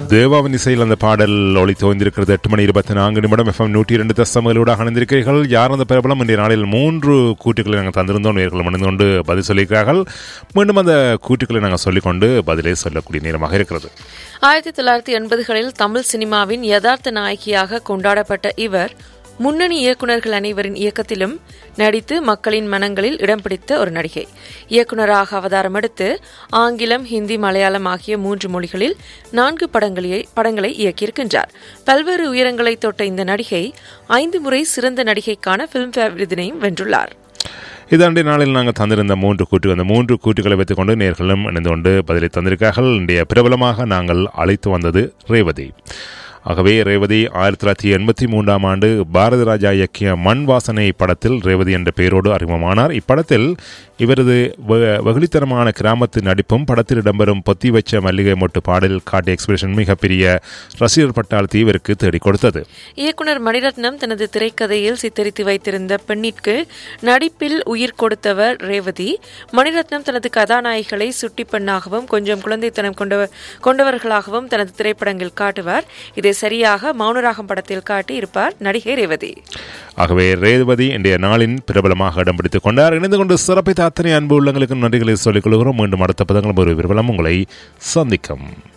தேவாவின் இசையில் அந்த பாடல் ஒளி தோய்ந்திருக்கிறது எட்டு மணி இருபத்தி நான்கு நிமிடம் எஃப்எம் நூற்றி இரண்டு தசமகளோடு அணிந்திருக்கிறீர்கள் யார் அந்த பிரபலம் இன்றைய நாளில் மூன்று கூட்டுகளை நாங்கள் தந்திருந்தோம் நேர்கள் மணிந்து கொண்டு பதில் சொல்லியிருக்கிறார்கள் மீண்டும் அந்த கூட்டுகளை நாங்கள் சொல்லிக்கொண்டு பதிலே சொல்லக்கூடிய நேரமாக இருக்கிறது ஆயிரத்தி தொள்ளாயிரத்தி எண்பதுகளில் தமிழ் சினிமாவின் யதார்த்த நாயகியாக கொண்டாடப்பட்ட இவர் முன்னணி இயக்குநர்கள் அனைவரின் இயக்கத்திலும் நடித்து மக்களின் மனங்களில் இடம் பிடித்த ஒரு நடிகை இயக்குநராக அவதாரம் எடுத்து ஆங்கிலம் ஹிந்தி மலையாளம் ஆகிய மூன்று மொழிகளில் நான்கு படங்களை படங்களை இயக்கியிருக்கின்றார் பல்வேறு உயரங்களை தொட்ட இந்த நடிகை ஐந்து முறை சிறந்த நடிகைக்கான பிலிம்பேர் விருதினையும் வென்றுள்ளார் இதாண்டி நாளில் நாங்கள் தந்திருந்த மூன்று கூட்டு அந்த மூன்று கூட்டுகளை வைத்துக்கொண்டு நேர்களும் இணைந்து கொண்டு பதிலை தந்திருக்கார்கள் இன்றைய பிரபலமாக நாங்கள் அழைத்து வந்தது ரேவதி ஆகவே ரேவதி ஆயிரத்தி தொள்ளாயிரத்தி எண்பத்தி மூன்றாம் ஆண்டு பாரதி ராஜா இயக்கிய மண் வாசனை படத்தில் ரேவதி என்ற பெயரோடு அறிமுகமானார் இப்படத்தில் இவரது வெ- வெகுளித்தனமான கிராமத்து நடிப்பும் படத்தில் இடம்பெறும் பொத்தி வச்ச மல்லிகை மொட்டு பாடல் காட்டிய எக்ஸ்பிரஷன் மிகப்பெரிய ரசிகர் பட்டாளத்தை இவருக்கு தேடிக் கொடுத்தது இயக்குனர் மணிரத்னம் தனது திரைக்கதையில் சித்தரித்து வைத்திருந்த பெண்ணிற்கு நடிப்பில் உயிர் கொடுத்தவர் ரேவதி மணிரத்னம் தனது கதாநாயகிகளை சுட்டி பெண்ணாகவும் கொஞ்சம் குழந்தைத்தனம் கொண்டவர் கொண்டவர்களாகவும் தனது திரைப்படங்கள் காட்டுவார் இதை சரியாக மௌனராகம் படத்தில் காட்டி இருப்பார் நடிகை ரேவதி ஆகவே ரேவதி இன்றைய நாளின் பிரபலமாக இடம் பிடித்துக் கொண்டார் இணைந்து கொண்டு சிறப்பித்த அத்தனை அன்பு உள்ளங்களுக்கு நன்றிகளை சொல்லிக் கொள்கிறோம் மீண்டும் அடுத்த பதங்களும் ஒரு பிரபலம் உங்களை சந்திக்கும்